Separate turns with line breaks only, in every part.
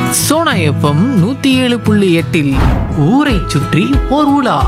Sona FM நூத்தி ஏழு புள்ளி எட்டில் ஊரை சுற்றி ஓர் உலா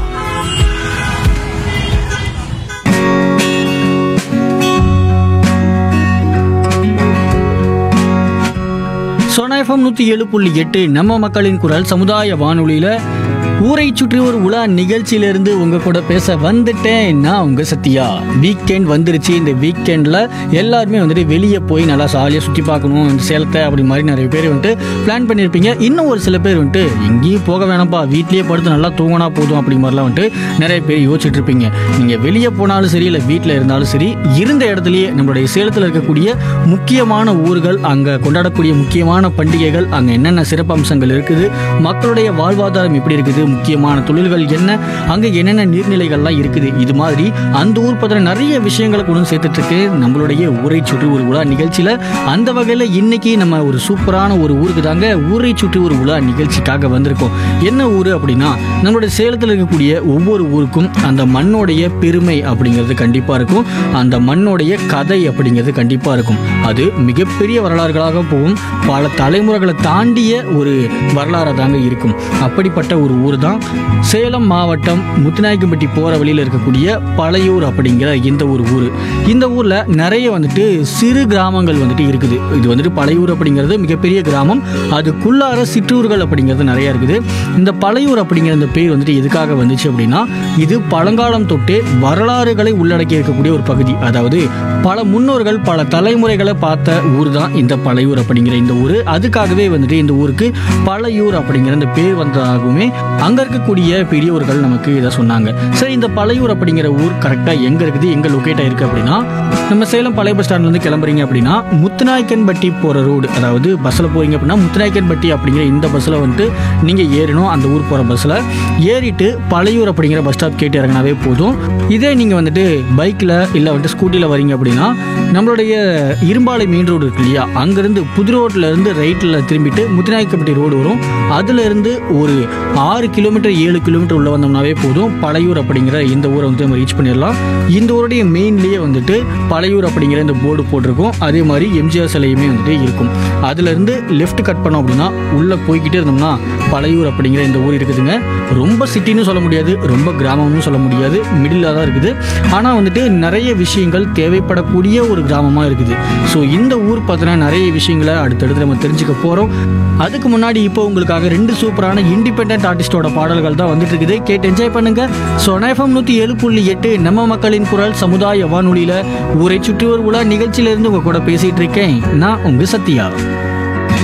சோனா எஃப்எம் நூற்றி ஏழு புள்ளி எட்டு நம்ம மக்களின் குரல் சமுதாய வானொலியில் ஊரை சுற்றி ஒரு உலா நிகழ்ச்சியிலிருந்து உங்க கூட பேச வந்துட்டேன் நான் உங்க சத்யா வீக்கெண்ட் வந்துருச்சு இந்த வீக்கெண்டில் எல்லாருமே வந்துட்டு வெளியே போய் நல்லா ஜாலியாக சுற்றி பார்க்கணும் இந்த சேலத்தை அப்படி மாதிரி நிறைய பேர் வந்துட்டு பிளான் பண்ணியிருப்பீங்க இன்னும் ஒரு சில பேர் வந்துட்டு எங்கேயும் போக வேணாம்ப்பா வீட்லேயே படுத்து நல்லா தூங்கினா போதும் அப்படி மாதிரிலாம் வந்துட்டு நிறைய பேர் யோசிச்சுட்டு இருப்பீங்க நீங்கள் வெளியே போனாலும் சரி இல்லை வீட்டில் இருந்தாலும் சரி இருந்த இடத்துலையே நம்மளுடைய சேலத்தில் இருக்கக்கூடிய முக்கியமான ஊர்கள் அங்கே கொண்டாடக்கூடிய முக்கியமான பண்டிகைகள் அங்கே என்னென்ன சிறப்பம்சங்கள் இருக்குது மக்களுடைய வாழ்வாதாரம் எப்படி இருக்குது முக்கியமான தொழில்கள் என்ன அங்கே என்னென்ன நீர்நிலைகள்லாம் இருக்குது இது மாதிரி அந்த ஊர் பற்றின நிறைய விஷயங்களை கொண்டு வந்து சேர்த்துட்டு இருக்கு நம்மளுடைய ஊரை சுற்றி ஒரு உலா நிகழ்ச்சியில் அந்த வகையில் இன்னைக்கு நம்ம ஒரு சூப்பரான ஒரு ஊருக்கு தாங்க ஊரை சுற்றி ஒரு உலா நிகழ்ச்சிக்காக வந்திருக்கோம் என்ன ஊர் அப்படின்னா நம்மளுடைய சேலத்தில் இருக்கக்கூடிய ஒவ்வொரு ஊருக்கும் அந்த மண்ணோடைய பெருமை அப்படிங்கிறது கண்டிப்பாக இருக்கும் அந்த மண்ணோடைய கதை அப்படிங்கிறது கண்டிப்பாக இருக்கும் அது மிகப்பெரிய வரலாறுகளாக போகும் பல தலைமுறைகளை தாண்டிய ஒரு வரலாறாக தாங்க இருக்கும் அப்படிப்பட்ட ஒரு ஊர் தான் சேலம் மாவட்டம் முத்துநாயக்கம்பட்டி போகிற வழியில் இருக்கக்கூடிய பழையூர் அப்படிங்கிற இந்த ஒரு ஊர் இந்த ஊரில் நிறைய வந்துட்டு சிறு கிராமங்கள் வந்துட்டு இருக்குது இது வந்துட்டு பழையூர் அப்படிங்கிறது மிகப்பெரிய கிராமம் அதுக்குள்ளார சிற்றூர்கள் அப்படிங்கிறது நிறைய இருக்குது இந்த பழையூர் அப்படிங்கிற இந்த பேர் வந்துட்டு எதுக்காக வந்துச்சு அப்படின்னா இது பழங்காலம் தொட்டே வரலாறுகளை உள்ளடக்கி இருக்கக்கூடிய ஒரு பகுதி அதாவது பல முன்னோர்கள் பல தலைமுறைகளை பார்த்த ஊர் தான் இந்த பழையூர் அப்படிங்கிற இந்த ஊர் அதுக்காகவே வந்துட்டு இந்த ஊருக்கு பழையூர் அப்படிங்கிற இந்த பேர் வந்ததாகவுமே அங்க இருக்கக்கூடிய பெரியவர்கள் நமக்கு இதை சொன்னாங்க சரி இந்த பழையூர் அப்படிங்கிற ஊர் கரெக்டா எங்க இருக்குது எங்க லொக்கேட் ஆயிருக்கு அப்படின்னா நம்ம சேலம் பழைய பஸ் ஸ்டாண்ட்ல இருந்து கிளம்புறீங்க அப்படின்னா முத்துநாயக்கன்பட்டி போற ரோடு அதாவது பஸ்ல போறீங்க அப்படின்னா முத்துநாயக்கன்பட்டி அப்படிங்கிற இந்த பஸ்ல வந்துட்டு நீங்க ஏறணும் அந்த ஊர் போற பஸ்ல ஏறிட்டு பழையூர் அப்படிங்கிற பஸ் ஸ்டாப் கேட்டு இறங்கினாவே போதும் இதே நீங்க வந்துட்டு பைக்ல இல்ல வந்துட்டு ஸ்கூட்டில வரீங்க அப்படின்னா நம்மளுடைய இரும்பாலை மெயின் ரோடு இருக்கு இல்லையா அங்கிருந்து புது ரோட்ல இருந்து ரைட்ல திரும்பிட்டு முத்துநாயக்கப்பட்டி ரோடு வரும் அதுல இருந்து ஒரு ஆறு கிலோமீட்டர் ஏழு கிலோமீட்டர் உள்ள வந்தோம்னாவே போதும் பழையூர் அப்படிங்கிற இந்த ஊரை வந்து நம்ம ரீச் பண்ணிடலாம் இந்த ஊருடைய மெயின்லேயே வந்துட்டு பழையூர் அப்படிங்கிற இந்த போர்டு போட்டிருக்கும் அதே மாதிரி எம்ஜிஆர் சிலையுமே வந்துட்டு இருக்கும் அதுல இருந்து லெஃப்ட் கட் பண்ணோம் அப்படின்னா உள்ள போய்கிட்டே இருந்தோம்னா பழையூர் அப்படிங்கிற இந்த ஊர் இருக்குதுங்க ரொம்ப சிட்டின்னு சொல்ல முடியாது ரொம்ப கிராமம்னு சொல்ல முடியாது மிடில் தான் இருக்குது ஆனால் வந்துட்டு நிறைய விஷயங்கள் தேவைப்படக்கூடிய ஒரு கிராமமாக இருக்குது ஸோ இந்த ஊர் பார்த்தீங்கன்னா நிறைய விஷயங்களை அடுத்தடுத்து நம்ம தெரிஞ்சுக்க போகிறோம் அதுக்கு முன்னாடி இப்போ உங்களுக்காக ரெண்டு சூப்பரான இண்டிபெண்ட் ஆர்டிஸ்டோட பாடல்கள் தான் வந்துட்டு இருக்குது கேட்டு என்ஜாய் பண்ணுங்க ஸோ எஃப்எம் நூற்றி ஏழு புள்ளி எட்டு நம்ம மக்களின் குரல் சமுதாய வானொலியில் ஊரை சுற்றி ஒரு உலா நிகழ்ச்சியிலேருந்து உங்க கூட பேசிட்டு இருக்கேன் நான் உங்க சத்யா